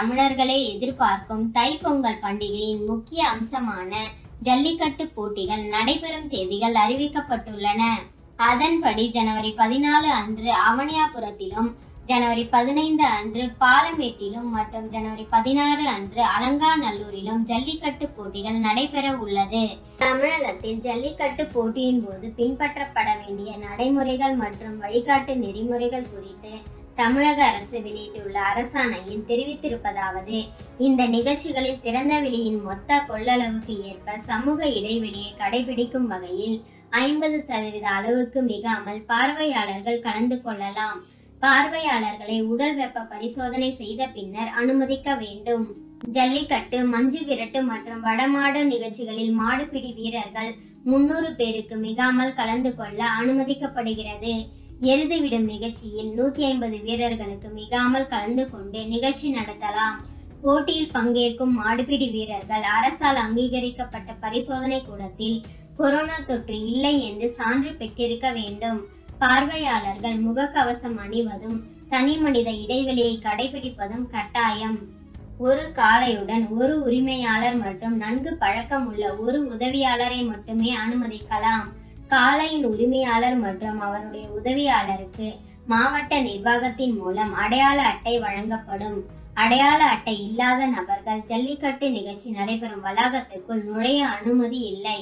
தமிழர்களே எதிர்பார்க்கும் தைப்பொங்கல் பண்டிகையின் முக்கிய அம்சமான ஜல்லிக்கட்டு போட்டிகள் நடைபெறும் தேதிகள் அறிவிக்கப்பட்டுள்ளன அதன்படி ஜனவரி பதினாலு அன்று அவனியாபுரத்திலும் ஜனவரி பதினைந்து அன்று பாலமேட்டிலும் மற்றும் ஜனவரி பதினாறு அன்று அலங்காநல்லூரிலும் ஜல்லிக்கட்டு போட்டிகள் நடைபெற உள்ளது தமிழகத்தில் ஜல்லிக்கட்டு போட்டியின் போது பின்பற்றப்பட வேண்டிய நடைமுறைகள் மற்றும் வழிகாட்டு நெறிமுறைகள் குறித்து தமிழக அரசு வெளியிட்டுள்ள அரசாணையில் தெரிவித்திருப்பதாவது இந்த நிகழ்ச்சிகளில் திறந்த வெளியின் மொத்த கொள்ளளவுக்கு ஏற்ப சமூக இடைவெளியை கடைபிடிக்கும் வகையில் ஐம்பது சதவீத அளவுக்கு மிகாமல் பார்வையாளர்கள் கலந்து கொள்ளலாம் பார்வையாளர்களை உடல் வெப்ப பரிசோதனை செய்த பின்னர் அனுமதிக்க வேண்டும் ஜல்லிக்கட்டு மஞ்சு விரட்டு மற்றும் வடமாடு நிகழ்ச்சிகளில் மாடுபிடி வீரர்கள் முன்னூறு பேருக்கு மிகாமல் கலந்து கொள்ள அனுமதிக்கப்படுகிறது எருது விடும் நிகழ்ச்சியில் நூத்தி ஐம்பது வீரர்களுக்கு மிகாமல் கலந்து கொண்டு நிகழ்ச்சி நடத்தலாம் போட்டியில் பங்கேற்கும் மாடுபிடி வீரர்கள் அரசால் அங்கீகரிக்கப்பட்ட பரிசோதனை கூடத்தில் கொரோனா தொற்று இல்லை என்று சான்று பெற்றிருக்க வேண்டும் பார்வையாளர்கள் முகக்கவசம் அணிவதும் தனி மனித இடைவெளியை கடைபிடிப்பதும் கட்டாயம் ஒரு காளையுடன் ஒரு உரிமையாளர் மற்றும் நன்கு பழக்கம் உள்ள ஒரு உதவியாளரை மட்டுமே அனுமதிக்கலாம் காளையின் உரிமையாளர் மற்றும் அவருடைய உதவியாளருக்கு மாவட்ட நிர்வாகத்தின் மூலம் அடையாள அட்டை வழங்கப்படும் அடையாள அட்டை இல்லாத நபர்கள் ஜல்லிக்கட்டு நிகழ்ச்சி நடைபெறும் வளாகத்துக்குள் நுழைய அனுமதி இல்லை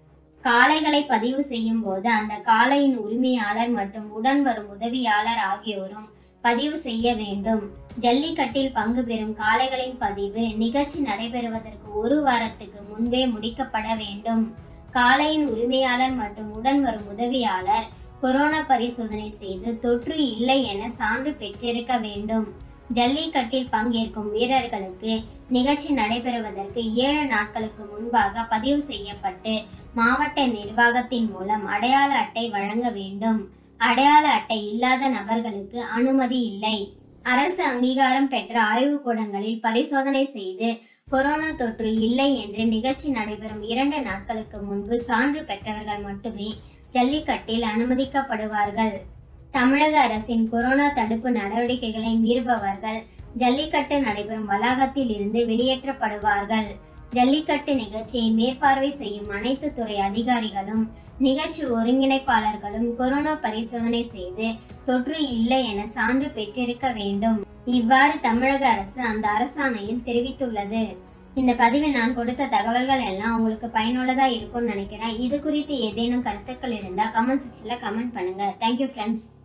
காளைகளை பதிவு செய்யும் போது அந்த காளையின் உரிமையாளர் மற்றும் உடன் வரும் உதவியாளர் ஆகியோரும் பதிவு செய்ய வேண்டும் ஜல்லிக்கட்டில் பங்கு பெறும் காளைகளின் பதிவு நிகழ்ச்சி நடைபெறுவதற்கு ஒரு வாரத்துக்கு முன்பே முடிக்கப்பட வேண்டும் காளையின் உரிமையாளர் மற்றும் உடன் வரும் உதவியாளர் கொரோனா பரிசோதனை செய்து தொற்று இல்லை என சான்று பெற்றிருக்க வேண்டும் ஜல்லிக்கட்டில் பங்கேற்கும் வீரர்களுக்கு நிகழ்ச்சி நடைபெறுவதற்கு ஏழு நாட்களுக்கு முன்பாக பதிவு செய்யப்பட்டு மாவட்ட நிர்வாகத்தின் மூலம் அடையாள அட்டை வழங்க வேண்டும் அடையாள அட்டை இல்லாத நபர்களுக்கு அனுமதி இல்லை அரசு அங்கீகாரம் பெற்ற ஆய்வுக்கூடங்களில் பரிசோதனை செய்து கொரோனா தொற்று இல்லை என்று நிகழ்ச்சி நடைபெறும் இரண்டு நாட்களுக்கு முன்பு சான்று பெற்றவர்கள் மட்டுமே ஜல்லிக்கட்டில் அனுமதிக்கப்படுவார்கள் தமிழக அரசின் கொரோனா தடுப்பு நடவடிக்கைகளை மீறுபவர்கள் ஜல்லிக்கட்டு நடைபெறும் வளாகத்தில் இருந்து வெளியேற்றப்படுவார்கள் ஜல்லிக்கட்டு நிகழ்ச்சியை மேற்பார்வை செய்யும் அனைத்து துறை அதிகாரிகளும் நிகழ்ச்சி ஒருங்கிணைப்பாளர்களும் கொரோனா பரிசோதனை செய்து தொற்று இல்லை என சான்று பெற்றிருக்க வேண்டும் இவ்வாறு தமிழக அரசு அந்த அரசாணையில் தெரிவித்துள்ளது இந்த பதிவில் நான் கொடுத்த தகவல்கள் எல்லாம் உங்களுக்கு பயனுள்ளதா இருக்கும்னு நினைக்கிறேன் இது குறித்து ஏதேனும் கருத்துக்கள் இருந்தா கமெண்ட் செக்ஷன்ல கமெண்ட் பண்ணுங்க தேங்க்யூ ஃப்ரெண்ட்ஸ்